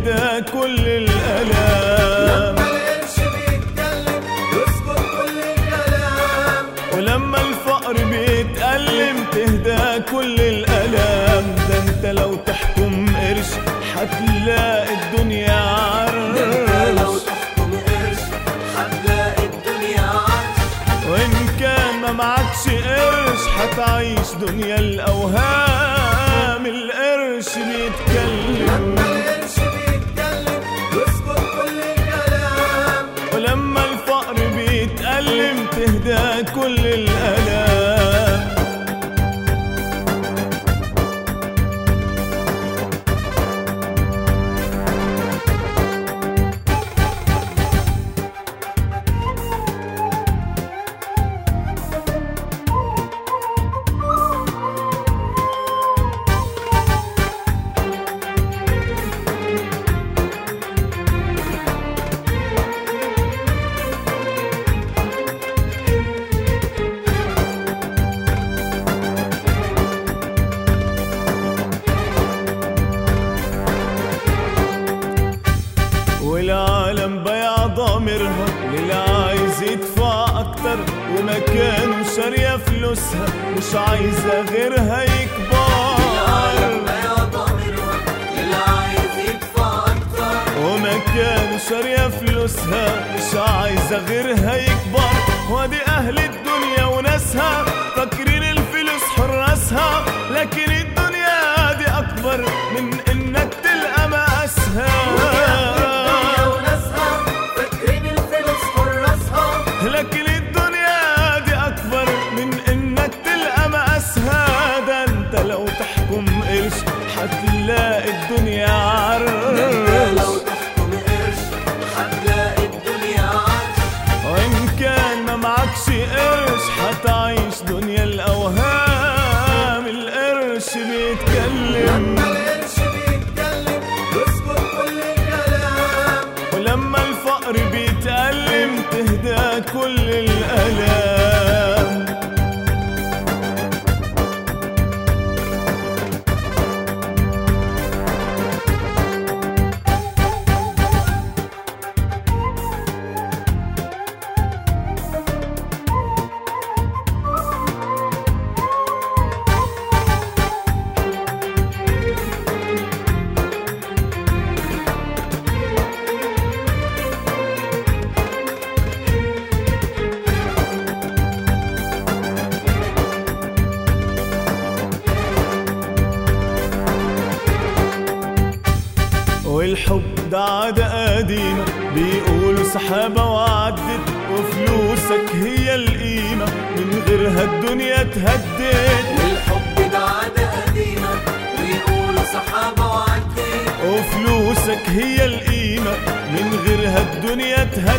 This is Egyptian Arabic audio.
تهدى كل الآلام لما القرش بيتكلم يسكت كل الكلام ولما الفقر بيتألم تهدى كل الآلام ده انت لو تحكم قرش هتلاقي الدنيا انت لو عرش تحكم قرش هتلاقي الدنيا عرش وإن كان ما معكش قرش هتعيش دنيا الأوهام القرش بيتكلم لما القرش بيتكلم يسكت كل الكلام ولما الفقر بيتألم تهدى كل الآلام والعالم بيع ضامرها للي عايز يدفع اكتر ومكانه شارية فلوسها مش عايزة غيرها العالم يكبر يا ضميرها اللي عايز يدفع اكتر ومكانه شارية فلوسها مش عايزة غيرها يكبر وادي اهل الدنيا وناسها فاكرين الفلوس حراسها لكن الدنيا دي اكبر من انك تلقى مقاسها الدنيا وناسها فاكرين الفلوس حراسها لكن الدنيا دي أكبر من إنك تلقى مقاسها ده أنت لو تحكم قرش هتلاقي الدنيا انت لو عرش تحكم قرش هتلاقي الدنيا عرش وإن كان ما معكش قرش هتعيش دنيا الأوهام القرش بيتكلم لما القرش بيتكلم يسكت كل الكلام ولما الفقر بيتألم تهدى كل الآلام والحب ده عادة قديمة بيقولوا سحابة وعدت وفلوسك هي القيمة من غيرها الدنيا اتهدت والحب ده عادة قديمة ويقولوا سحابة وعدت وفلوسك هي القيمة من غيرها الدنيا اتهدت